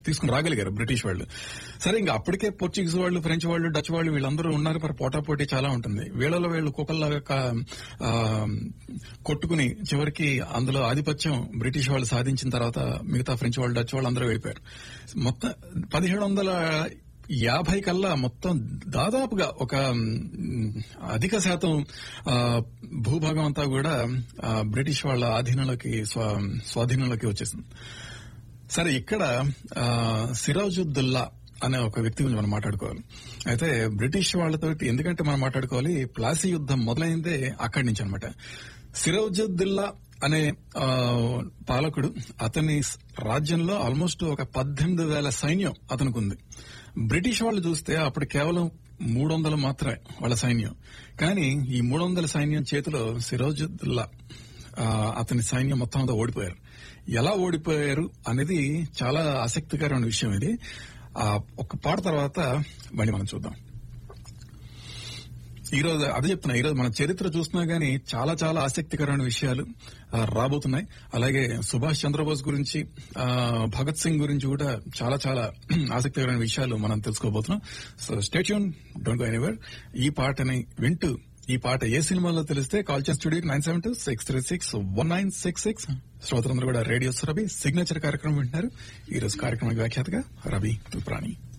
తీసుకుని రాగలిగారు బ్రిటిష్ వాళ్ళు సరే ఇంకా అప్పటికే పోర్చుగీస్ వాళ్ళు ఫ్రెంచ్ వాళ్ళు డచ్ వాళ్ళు వీళ్ళందరూ ఉన్నారు మరి పోటాపోటీ చాలా ఉంటుంది వీళ్ళలో వీళ్ళు కుక్కల్లాగా కా- ఆ, కొట్టుకుని చివరికి అందులో ఆధిపత్యం బ్రిటిష్ వాళ్ళు సాధించిన తర్వాత మిగతా ఫ్రెంచ్ వాళ్ళు డచ్ వాళ్ళు అందరూ వెళ్ళిపోయారు మొత్తం పదిహేడు వందల యాభై కల్లా మొత్తం దాదాపుగా ఒక మ్, అధిక శాతం ఆ, భూభాగం అంతా కూడా ఆ, బ్రిటిష్ వాళ్ళ ఆధీనంలోకి స్వా- స్వాధీనంలోకి వచ్చేసింది సరే ఇక్కడ ఆ, సిరాజుద్దుల్లా అనే ఒక వ్యక్తి గురించి మనం మాట్లాడుకోవాలి అయితే బ్రిటిష్ వాళ్ళతో ఎందుకంటే మనం మాట్లాడుకోవాలి ప్లాసీ యుద్ధం మొదలైందే అక్కడి నుంచి అనమాట సిరాజుద్దుల్లా అనే ఆ, పాలకుడు అతని స్- రాజ్యంలో ఆల్మోస్ట్ ఒక పద్దెనిమిది వేల సైన్యం అతనికి ఉంది బ్రిటిష్ వాళ్ళు చూస్తే అప్పుడు కేవలం మూడు వందలు మాత్రమే వాళ్ళ సైన్యం కానీ ఈ మూడు వందల సైన్యం చేతిలో సిరాజుద్దుల్లా ఆ, అతని సైన్యం మొత్తం అంతా ఓడిపోయారు ఎలా ఓడిపోయారు అనేది చాలా ఆసక్తికరమైన విషయం ఇది ఆ ఒక పాట తర్వాత మళ్ళీ మనం చూద్దాం ఈ రోజు అదే చెప్తున్నా ఈ రోజు మన చరిత్ర చూస్తున్నా గానీ చాలా చాలా ఆసక్తికరమైన విషయాలు ఆ, రాబోతున్నాయి అలాగే సుభాష్ చంద్రబోస్ గురించి ఆ, భగత్ సింగ్ గురించి కూడా చాలా చాలా ఆసక్తికరమైన విషయాలు మనం తెలుసుకోబోతున్నాం so stay tuned don't go anywhere ఈ పాటని వింటూ ఈ పాట ఏ సినిమాలో తెలిస్తే కాల్ చేసి studio nine seven two six three six one nine six six శ్రోతలందరూ కూడా రేడియో సురభి సిగ్నేచర్ కార్యక్రమం వింటున్నారు ఈ రోజు కార్యక్రమానికి వ్యాఖ్యాతగా రవి తుప్రాణి